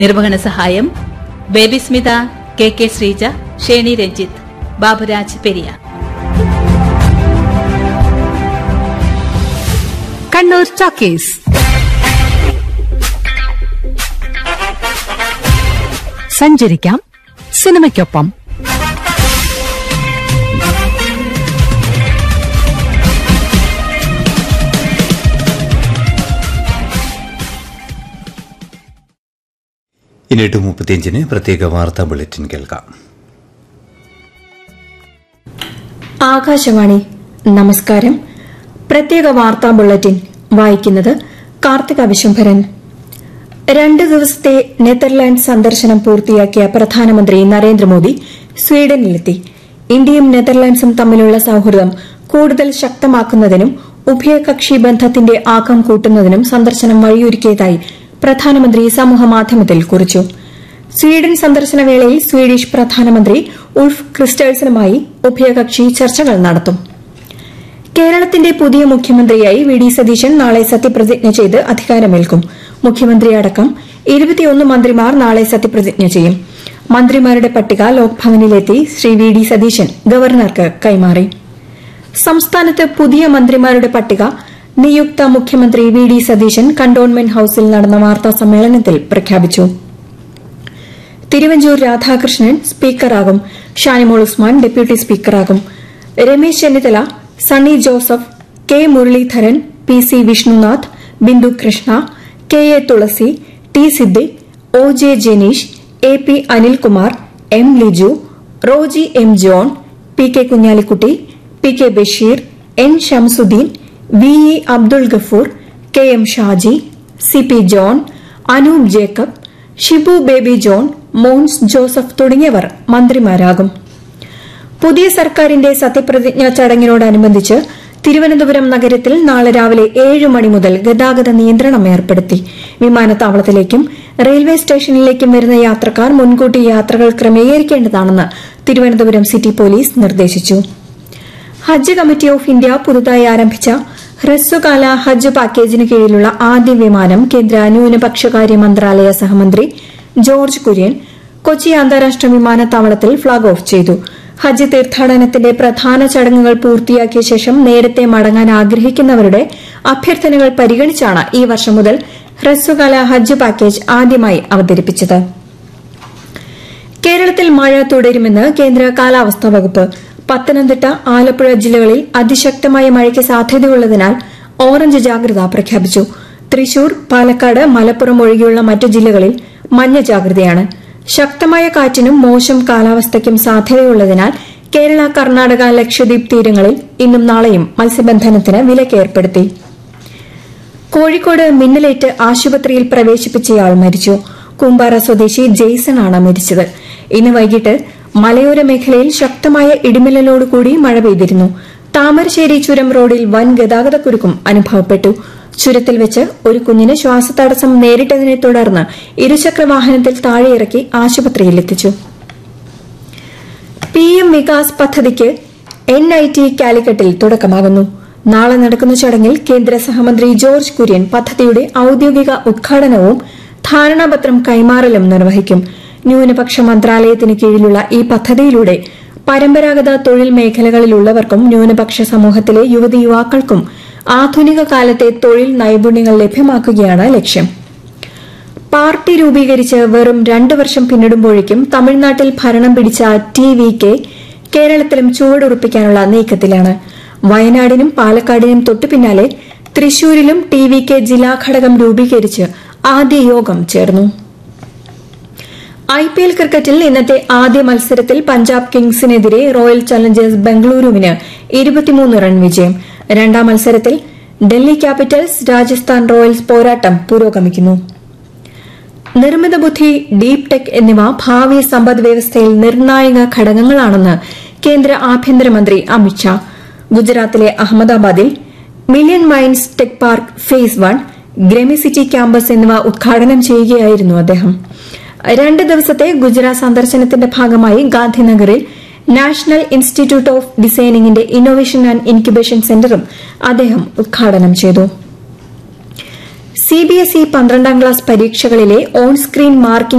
നിർവഹണ സഹായം Baby Smitha K K Sreeja Sheni Ranjith Baburaj Periya Kannur talkies സഞ്ചരിക്കാം സിനിമയ്ക്കൊപ്പം ഇനി എട്ട് മുപ്പത്തിയഞ്ചിന് പ്രത്യേക വാർത്താ ബുള്ളറ്റിൻ കേൾക്കാം ആകാശവാണി നമസ്കാരം പ്രത്യേക വാർത്താ ബുള്ളറ്റിൻ വായിക്കുന്നത് കാർത്തിക വിശംഭരൻ രണ്ട് ദിവസത്തെ നെതർലാൻഡ് സന്ദർശനം പൂർത്തിയാക്കിയ പ്രധാനമന്ത്രി നരേന്ദ്രമോദി സ്വീഡനിലെത്തി ഇന്ത്യയും നെതർലാൻഡ്സും തമ്മിലുള്ള സൌഹൃദം കൂടുതൽ ശക്തമാക്കുന്നതിനും ഉഭയകക്ഷി ബന്ധത്തിന്റെ ആക്കം കൂട്ടുന്നതിനും സന്ദർശനം വഴിയൊരുക്കിയതായി പ്രധാനമന്ത്രി സമൂഹമാധ്യമത്തിൽ കുറിച്ചു സ്വീഡൻ സന്ദർശന വേളയിൽ സ്വീഡിഷ് പ്രധാനമന്ത്രി ഉൾഫ് ക്രിസ്റ്റേഴ്സനുമായി ഉഭയകക്ഷി ചർച്ചകൾ നടത്തും കേരളത്തിന്റെ പുതിയ മുഖ്യമന്ത്രിയായി വി ഡി സതീശൻ നാളെ സത്യപ്രതിജ്ഞ ചെയ്ത് അധികാരമേൽക്കും മുഖ്യമന്ത്രിയടക്കം ഇരുപത്തിയൊന്ന് മന്ത്രിമാർ നാളെ സത്യപ്രതിജ്ഞ ചെയ്യും മന്ത്രിമാരുടെ പട്ടിക ലോക്ഭവനിലെത്തി ശ്രീ വി ഡി സതീശൻ ഗവർണർക്ക് കൈമാറി സംസ്ഥാനത്ത് പുതിയ മന്ത്രിമാരുടെ പട്ടിക നിയുക്ത മുഖ്യമന്ത്രി വി ഡി സതീശൻ കണ്ടോൺമെന്റ് ഹൌസിൽ നടന്ന വാർത്താ സമ്മേളനത്തിൽ പ്രഖ്യാപിച്ചു തിരുവഞ്ചൂർ രാധാകൃഷ്ണൻ സ്പീക്കറാകും ഷാനിമോൾ ഉസ്മാൻ ഡെപ്യൂട്ടി സ്പീക്കറാകും Ramesh Chennithala Sunny Joseph K Muraleedharan P C Vishnunath Bindu Krishna K A Thulasi T Siddique O J Janeesh A P Anilkumar M Liju Roji M John P K Kunhalikutty P K Basheer N Shamsudheen V E Abdul Gafoor K M Shaji C P John Anoop Jacob Shibu Baby John Mons Joseph തുടങ്ങിയവർ മന്ത്രിമാരാകും പുതിയ സർക്കാരിന്റെ സത്യപ്രതിജ്ഞാ ചടങ്ങിനോടനുബന്ധിച്ച് തിരുവനന്തപുരം നഗരത്തിൽ നാളെ രാവിലെ ഏഴ് മണി മുതൽ ഗതാഗത നിയന്ത്രണം ഏർപ്പെടുത്തി വിമാനത്താവളത്തിലേക്കും റെയിൽവേ സ്റ്റേഷനിലേക്കും വരുന്ന യാത്രക്കാർ മുൻകൂട്ടി യാത്രകൾ ക്രമീകരിക്കേണ്ടതാണെന്ന് തിരുവനന്തപുരം സിറ്റി പോലീസ് നിർദ്ദേശിച്ചു ഹജ്ജ് കമ്മിറ്റി ഓഫ് ഇന്ത്യ പുതുതായി ആരംഭിച്ച ഹ്രസ്വകാല ഹജ്ജ് പാക്കേജിന് കീഴിലുള്ള ആദ്യ വിമാനം കേന്ദ്ര ന്യൂനപക്ഷകാര്യ മന്ത്രാലയ സഹമന്ത്രി ജോർജ് കുര്യൻ കൊച്ചി അന്താരാഷ്ട്ര വിമാനത്താവളത്തിൽ ഫ്ളാഗ് ഓഫ് ചെയ്തു ഹജ്ജ് തീർത്ഥാടനത്തിന്റെ പ്രധാന ചടങ്ങുകൾ പൂർത്തിയാക്കിയ ശേഷം നേരത്തെ മടങ്ങാൻ ആഗ്രഹിക്കുന്നവരുടെ അഭ്യർത്ഥനകൾ പരിഗണിച്ചാണ് ഈ വർഷം മുതൽ ഹ്രസ്വകാല ഹജ്ജ് പാക്കേജ് ആദ്യമായി അവതരിപ്പിച്ചത് കേരളത്തിൽ മഴ തുടരുമെന്ന് കേന്ദ്ര കാലാവസ്ഥാ വകുപ്പ് പത്തനംതിട്ട ആലപ്പുഴ ജില്ലകളിൽ അതിശക്തമായ മഴയ്ക്ക് സാധ്യതയുള്ളതിനാൽ ഓറഞ്ച് ജാഗ്രത പ്രഖ്യാപിച്ചു തൃശൂർ പാലക്കാട് മലപ്പുറം ഒഴികെയുള്ള മറ്റു ജില്ലകളിൽ മഞ്ഞ ജാഗ്രതയാണ് ശക്തമായ കാറ്റിനും മോശം കാലാവസ്ഥയ്ക്കും സാധ്യതയുള്ളതിനാൽ കേരള കർണാടക ലക്ഷദ്വീപ് തീരങ്ങളിൽ ഇന്നും നാളെയും മത്സ്യബന്ധനത്തിന് വിലക്ക് ഏർപ്പെടുത്തി കോഴിക്കോട് മിന്നലേറ്റ് ആശുപത്രിയിൽ പ്രവേശിപ്പിച്ചയാൾ മരിച്ചു കൂമ്പാറ സ്വദേശി ജെയ്സൺ ആണ് മരിച്ചത് ഇന്ന് വൈകിട്ട് മലയോര മേഖലയിൽ ശക്തമായ ഇടിമിന്നലോടുകൂടി മഴ പെയ്തിരുന്നു താമരശ്ശേരി ചുരം റോഡിൽ വൻ ഗതാഗതക്കുരുക്കും അനുഭവപ്പെട്ടു ചുരത്തിൽ വെച്ച് ഒരു കുഞ്ഞിന് ശ്വാസതടസ്സം നേരിട്ടതിനെ തുടർന്ന് ഇരുചക്ര വാഹനത്തിൽ താഴെയിറക്കി ആശുപത്രിയിലെത്തിച്ചു പി എം വികാസ് പദ്ധതിക്ക് എൻ ഐ ടി കാലിക്കറ്റിൽ തുടക്കമാകുന്നു നാളെ നടക്കുന്ന ചടങ്ങിൽ കേന്ദ്ര സഹമന്ത്രി ജോർജ് കുര്യൻ പദ്ധതിയുടെ ഔദ്യോഗിക ഉദ്ഘാടനവും ധാരണാപത്രം കൈമാറലും നിർവഹിക്കും ന്യൂനപക്ഷ മന്ത്രാലയത്തിന് കീഴിലുള്ള ഈ പദ്ധതിയിലൂടെ പരമ്പരാഗത തൊഴിൽ മേഖലകളിലുള്ളവർക്കും ന്യൂനപക്ഷ സമൂഹത്തിലെ യുവതി യുവാക്കൾക്കും ആധുനിക കാലത്തെ തൊഴിൽ നൈപുണ്യങ്ങൾ ലഭ്യമാക്കുകയാണ് ലക്ഷ്യം പാർട്ടി രൂപീകരിച്ച് വെറും രണ്ടു വർഷം പിന്നിടുമ്പോഴേക്കും തമിഴ്നാട്ടിൽ ഭരണം പിടിച്ച ടി വി കെ കേരളത്തിലും ചുവടുറപ്പിക്കാനുള്ള നീക്കത്തിലാണ് വയനാടിനും പാലക്കാടിനും തൊട്ടുപിന്നാലെ തൃശൂരിലും ടി വി കെ ജില്ലാ ഘടകം രൂപീകരിച്ച് ആദ്യ യോഗം ചേർന്നു ഐ പി എൽ ക്രിക്കറ്റിൽ ഇന്നത്തെ ആദ്യ മത്സരത്തിൽ പഞ്ചാബ് കിങ്സിനെതിരെ റോയൽ ചലഞ്ചേഴ്സ് ബംഗളൂരുവിന് ഇരുപത്തിമൂന്ന് റൺ വിജയം രണ്ടാം മത്സരത്തിൽ ഡൽഹി ക്യാപിറ്റൽസ് രാജസ്ഥാൻ റോയൽസ് പോരാട്ടം പുരോഗമിക്കുന്നു നിർമ്മിത ബുദ്ധി ഡീപ് ടെക് എന്നിവ ഭാവി സമ്പദ് വ്യവസ്ഥയിൽ നിർണായക ഘടകങ്ങളാണെന്ന് കേന്ദ്ര ആഭ്യന്തരമന്ത്രി അമിത്ഷാ ഗുജറാത്തിലെ അഹമ്മദാബാദിൽ million minds tech park phase one ഗ്രെമിസിറ്റി ക്യാമ്പസ് എന്നിവ ഉദ്ഘാടനം ചെയ്യുകയായിരുന്നു അദ്ദേഹം രണ്ട് ദിവസത്തെ ഗുജറാത്ത് സന്ദർശനത്തിന്റെ ഭാഗമായി ഗാന്ധിനഗറിൽ നാഷണൽ ഇൻസ്റ്റിറ്റ്യൂട്ട് ഓഫ് ഡിസൈനിംഗിന്റെ ഇന്നോവേഷൻ ആൻഡ് ഇൻക്യുബേഷൻ സെന്ററും അദ്ദേഹം ഉദ്ഘാടനം ചെയ്തു സിബിഎസ്ഇ പന്ത്രണ്ടാം ക്ലാസ് പരീക്ഷകളിലെ ഓൺ സ്ക്രീൻ മാർക്കിംഗ്